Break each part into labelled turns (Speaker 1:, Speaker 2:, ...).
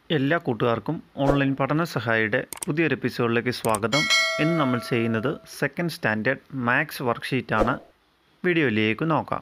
Speaker 1: എല്ലാ കൂട്ടുകാർക്കും ഓൺലൈൻ പഠന സഹായിയുടെ പുതിയൊരു എപ്പിസോഡിലേക്ക് സ്വാഗതം ഇന്ന് നമ്മൾ ചെയ്യുന്നത് സെക്കൻഡ് സ്റ്റാൻഡേർഡ് മാത്സ് വർക്ക്ഷീറ്റാണ് വീഡിയോയിലേക്ക് നോക്കാം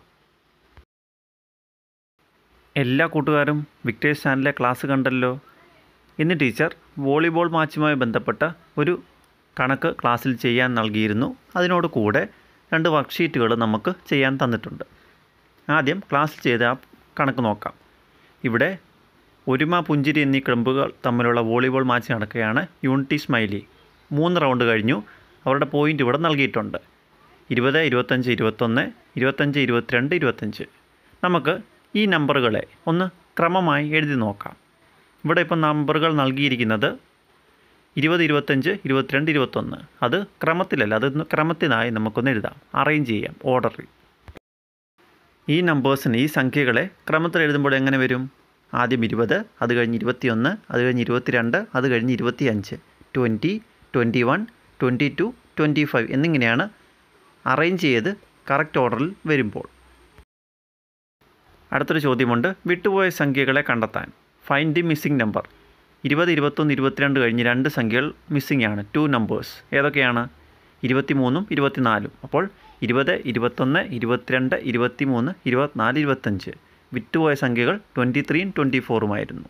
Speaker 1: എല്ലാ കൂട്ടുകാരും വിക്ടേഴ്സ് ചാനലിലെ ക്ലാസ് കണ്ടല്ലോ ഇന്ന് ടീച്ചർ വോളിബോൾ മാച്ചുമായി ബന്ധപ്പെട്ട ഒരു കണക്ക് ക്ലാസ്സിൽ ചെയ്യാൻ നൽകിയിരുന്നു അതിനോട് കൂടെ രണ്ട് വർക്ക്ഷീറ്റുകൾ നമുക്ക് ചെയ്യാൻ തന്നിട്ടുണ്ട് ആദ്യം ക്ലാസ്സിൽ ചെയ്ത ആ കണക്ക് നോക്കാം ഇവിടെ ഒരുമ പുഞ്ചിരി എന്നീ ക്ലബ്ബുകൾ തമ്മിലുള്ള വോളിബോൾ മാച്ച് നടക്കുകയാണ് യൂണിറ്റി സ്മൈലി മൂന്ന് റൗണ്ട് കഴിഞ്ഞു അവരുടെ പോയിൻ്റ് ഇവിടെ നൽകിയിട്ടുണ്ട് ഇരുപത് ഇരുപത്തഞ്ച് ഇരുപത്തൊന്ന് ഇരുപത്തഞ്ച് ഇരുപത്തിരണ്ട് ഇരുപത്തഞ്ച് നമുക്ക് ഈ നമ്പറുകളെ ഒന്ന് ക്രമമായി എഴുതി നോക്കാം ഇവിടെ ഇപ്പം നമ്പറുകൾ നൽകിയിരിക്കുന്നത് ഇരുപത് ഇരുപത്തഞ്ച് ഇരുപത്തിരണ്ട് ഇരുപത്തൊന്ന് അത് ക്രമത്തിലല്ല അത് ക്രമത്തിനായി നമുക്കൊന്ന് എഴുതാം അറേഞ്ച് ചെയ്യാം ഓർഡറിൽ ഈ നമ്പേഴ്സിന് ഈ സംഖ്യകളെ ക്രമത്തിൽ എഴുതുമ്പോൾ എങ്ങനെ വരും ആദ്യം ഇരുപത് അത് കഴിഞ്ഞ് ഇരുപത്തിയൊന്ന് അത് കഴിഞ്ഞ് ഇരുപത്തിരണ്ട് അത് കഴിഞ്ഞ് ഇരുപത്തിയഞ്ച് twenty twenty one twenty two twenty five എന്നിങ്ങനെയാണ് അറേഞ്ച് ചെയ്ത് കറക്റ്റ് ഓർഡറിൽ വരുമ്പോൾ അടുത്തൊരു ചോദ്യമുണ്ട് വിട്ടുപോയ സംഖ്യകളെ കണ്ടെത്താൻ ഫൈൻഡ് ദി മിസ്സിംഗ് നമ്പർ ഇരുപത് ഇരുപത്തൊന്ന് ഇരുപത്തിരണ്ട് കഴിഞ്ഞ് രണ്ട് സംഖ്യകൾ മിസ്സിംഗ് ആണ് ടു നമ്പേഴ്സ് ഏതൊക്കെയാണ് ഇരുപത്തിമൂന്നും ഇരുപത്തിനാലും അപ്പോൾ ഇരുപത് ഇരുപത്തൊന്ന് ഇരുപത്തിരണ്ട് ഇരുപത്തിമൂന്ന് ഇരുപത്തിനാല് ഇരുപത്തഞ്ച് വിറ്റുപോയ സംഖ്യകൾ ട്വൻറ്റി ത്രീയും ട്വൻറ്റി ഫോറുമായിരുന്നു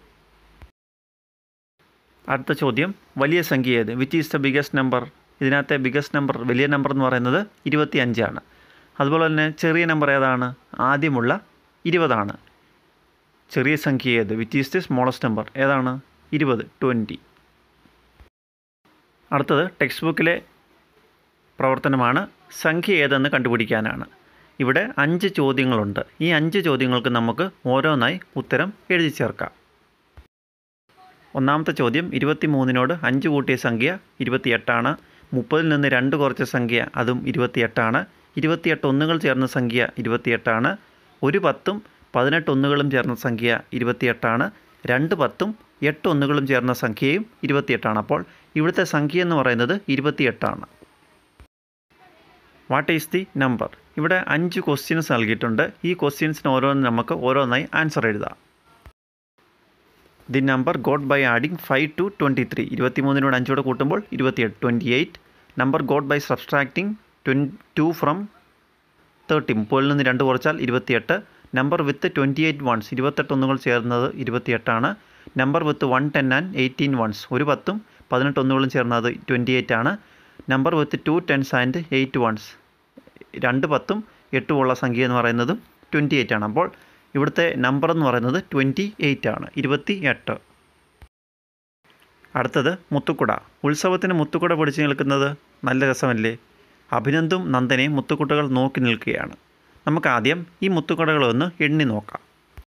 Speaker 1: അടുത്ത ചോദ്യം വലിയ സംഖ്യ ഏത് which is the biggest number ഇതിനകത്തെ ബിഗസ്റ്റ് നമ്പർ വലിയ നമ്പർ എന്ന് പറയുന്നത് ഇരുപത്തി അഞ്ചാണ് അതുപോലെ തന്നെ ചെറിയ നമ്പർ ഏതാണ് ആദ്യമുള്ള ഇരുപതാണ് ചെറിയ സംഖ്യ ഏത് which is the smallest number ഏതാണ് ഇരുപത് ട്വൻറ്റി അടുത്തത് ടെക്സ്റ്റ് ബുക്കിലെ പ്രവർത്തനമാണ് സംഖ്യ ഏതെന്ന് കണ്ടുപിടിക്കാനാണ് ഇവിടെ അഞ്ച് ചോദ്യങ്ങളുണ്ട് ഈ അഞ്ച് ചോദ്യങ്ങൾക്ക് നമുക്ക് ഓരോന്നായി ഉത്തരം എഴുതി ചേർക്കാം ഒന്നാമത്തെ ചോദ്യം ഇരുപത്തി മൂന്നിനോട് അഞ്ച് കൂട്ടിയ സംഖ്യ ഇരുപത്തിയെട്ടാണ് മുപ്പതിൽ നിന്ന് രണ്ട് കുറച്ച സംഖ്യ അതും ഇരുപത്തിയെട്ടാണ് ഇരുപത്തിയെട്ട് ഒന്നുകൾ ചേർന്ന സംഖ്യ ഇരുപത്തിയെട്ടാണ് ഒരു പത്തും പതിനെട്ട് ഒന്നുകളും ചേർന്ന സംഖ്യ ഇരുപത്തിയെട്ടാണ് രണ്ട് പത്തും എട്ട് ഒന്നുകളും ചേർന്ന സംഖ്യയും ഇരുപത്തിയെട്ടാണ് അപ്പോൾ ഇവിടുത്തെ സംഖ്യ എന്ന് പറയുന്നത് ഇരുപത്തിയെട്ടാണ് വാട്ട് ഈസ് ദി നമ്പർ ഇവിടെ അഞ്ച് ക്വസ്റ്റ്യൻസ് നൽകിയിട്ടുണ്ട് ഈ ക്വസ്റ്റ്യൻസിന് ഓരോന്ന് നമുക്ക് ഓരോന്നായി ആൻസർ എഴുതാം the number got by adding five to twenty three ഇരുപത്തി മൂന്നിനോട് അഞ്ചോടെ കൂട്ടുമ്പോൾ ഇരുപത്തിയെട്ട് twenty eight number got by subtracting ട്വൻ ടു ഫ്രം തേർട്ടി മുപ്പതിൽ നിന്ന് രണ്ട് കുറച്ചാൽ ഇരുപത്തിയെട്ട് number with twenty eight ones ഇരുപത്തെട്ട് ഒന്നുകൾ ചേർന്നത് ഇരുപത്തിയെട്ടാണ് number with one ten and eighteen ones ഒരു പത്തും പതിനെട്ട് ഒന്നുകളും ചേർന്നത് ട്വൻറ്റി എയ്റ്റ് ആണ് number with two tens and eight ones രണ്ട് പത്തും എട്ടും ഉള്ള സംഖ്യ എന്ന് പറയുന്നത് ട്വൻറ്റി എയ്റ്റ് ആണ് അപ്പോൾ ഇവിടുത്തെ നമ്പർ എന്ന് പറയുന്നത് ട്വൻറ്റി എയ്റ്റ് ആണ് ഇരുപത്തി എട്ട് അടുത്തത് മുത്തുക്കുട ഉത്സവത്തിന് മുത്തുക്കുട പിടിച്ചു നിൽക്കുന്നത് നല്ല രസമല്ലേ അഭിനന്ദും നന്ദനയും മുത്തുക്കുട്ടകൾ നോക്കി നിൽക്കുകയാണ് നമുക്ക് ആദ്യം ഈ മുത്തുക്കുടകളൊന്ന് എണ്ണി നോക്കാം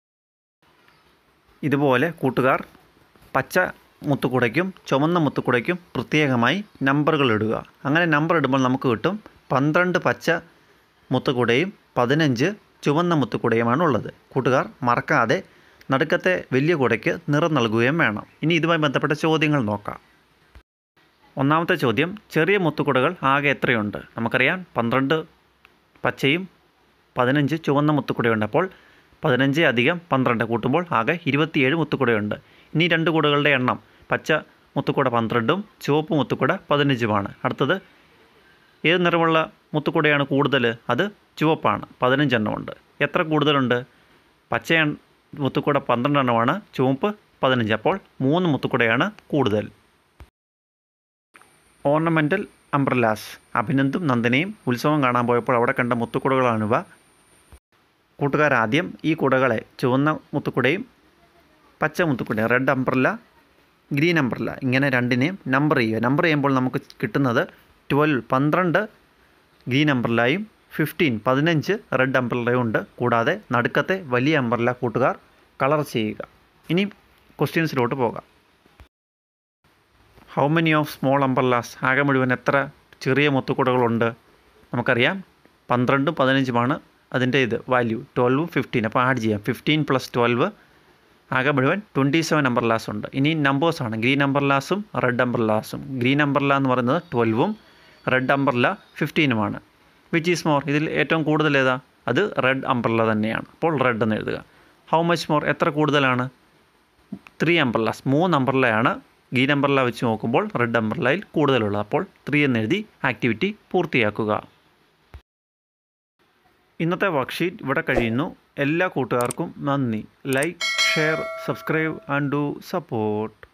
Speaker 1: ഇതുപോലെ കൂട്ടുകാർ പച്ച മുത്തുക്കുടയ്ക്കും ചുമന്ന മുത്തുക്കുടയ്ക്കും പ്രത്യേകമായി നമ്പറുകൾ ഇടുക അങ്ങനെ നമ്പർ ഇടുമ്പോൾ നമുക്ക് കിട്ടും പന്ത്രണ്ട് പച്ച മുത്തുക്കുടയും പതിനഞ്ച് ചുവന്ന മുത്തുക്കുടയുമാണ് ഉള്ളത് കൂട്ടുകാർ മറക്കാതെ നടുക്കത്തെ വലിയ കുടയ്ക്ക് നിറം നൽകുകയും വേണം ഇനി ഇതുമായി ബന്ധപ്പെട്ട ചോദ്യങ്ങൾ നോക്കാം ഒന്നാമത്തെ ചോദ്യം ചെറിയ മുത്തുക്കുടകൾ ആകെ എത്രയുണ്ട് നമുക്കറിയാം പന്ത്രണ്ട് പച്ചയും പതിനഞ്ച് ചുവന്ന മുത്തുക്കുടയുണ്ട് അപ്പോൾ പതിനഞ്ച് അധികം പന്ത്രണ്ട് കൂട്ടുമ്പോൾ ആകെ ഇരുപത്തിയേഴ് മുത്തുക്കുടയുണ്ട് ഇനി രണ്ട് കുടകളുടെ എണ്ണം പച്ച മുത്തുക്കുട പന്ത്രണ്ടും ചുവപ്പ് മുത്തുക്കുട പതിനഞ്ചുമാണ് അടുത്തത് ഏത് നിറമുള്ള മുത്തുക്കുടയാണ് കൂടുതൽ അത് ചുവപ്പാണ് പതിനഞ്ചെണ്ണമുണ്ട് എത്ര കൂടുതലുണ്ട് പച്ച മുത്തുക്കുട പന്ത്രണ്ടെണ്ണമാണ് ചുവപ്പ് പതിനഞ്ച് അപ്പോൾ മൂന്ന് മുത്തുക്കുടയാണ് കൂടുതൽ ഓർണമെൻ്റൽ അംബ്രലാസ് അഭിനന്ദും നന്ദനയും ഉത്സവം കാണാൻ പോയപ്പോൾ അവിടെ കണ്ട മുത്തുക്കുടകളാണിവ കൂട്ടുകാരാദ്യം ഈ കുടകളെ ചുവന്ന മുത്തുക്കുടയും പച്ച മുത്തുക്കുടയും റെഡ് അംബ്രല്ല ഗ്രീൻ അംബ്രല്ല ഇങ്ങനെ രണ്ടിനെയും നമ്പർ ചെയ്യുക നമ്പർ ചെയ്യുമ്പോൾ നമുക്ക് കിട്ടുന്നത് ട്വൽവ് പന്ത്രണ്ട് ഗ്രീൻ അംബ്രല്ലയും ഫിഫ്റ്റീൻ പതിനഞ്ച് റെഡ് അംബ്രല്ലയും ഉണ്ട് കൂടാതെ നടുക്കത്തെ വലിയ അംബ്രല്ല കൂട്ടുകാർ കളർ ചെയ്യുക ഇനി ക്വസ്റ്റ്യൻസിലോട്ട് പോകാം how many of small umbrellas ആകെ മുഴുവൻ എത്ര ചെറിയ മുത്തുക്കുടകളുണ്ട് നമുക്കറിയാം പന്ത്രണ്ടും പതിനഞ്ചുമാണ് അതിൻ്റെ ഇത് വാല്യൂ ട്വൽവും ഫിഫ്റ്റീൻ അപ്പോൾ ആഡ് ചെയ്യാം ഫിഫ്റ്റീൻ പ്ലസ് ട്വൽവ് ആകെ മുഴുവൻ ട്വൻറ്റി സെവൻ അംബർലാസ് ഉണ്ട് ഇനി നമ്പേഴ്സാണ് ഗ്രീൻ അംബർലാസും റെഡ് അംബർലാസും ഗ്രീൻ അംബർല എന്ന് പറയുന്നത് ട്വൽവും റെഡ് അംബർല ഫിഫ്റ്റീനുമാണ് വിച്ച് ഈസ് മോർ ഇതിൽ ഏറ്റവും കൂടുതൽ ഏതാ അത് റെഡ് അംബർല തന്നെയാണ് അപ്പോൾ റെഡ് എന്ന് എഴുതുക ഹൗ മച്ച് മോർ എത്ര കൂടുതലാണ് ത്രീ അംബ്രല്ലാസ് മൂന്ന് അംബ്രല്ലയാണ് ഗ്രീൻ അംബ്രല്ല വെച്ച് നോക്കുമ്പോൾ റെഡ് അംബ്രല്ലയിൽ കൂടുതലുള്ളത് അപ്പോൾ ത്രീ എന്നെഴുതി ആക്ടിവിറ്റി പൂർത്തിയാക്കുക ഇന്നത്തെ വർക്ക്ഷീറ്റ് ഇവിടെ കഴിയുന്നു എല്ലാ കൂട്ടുകാർക്കും നന്ദി like share subscribe and do support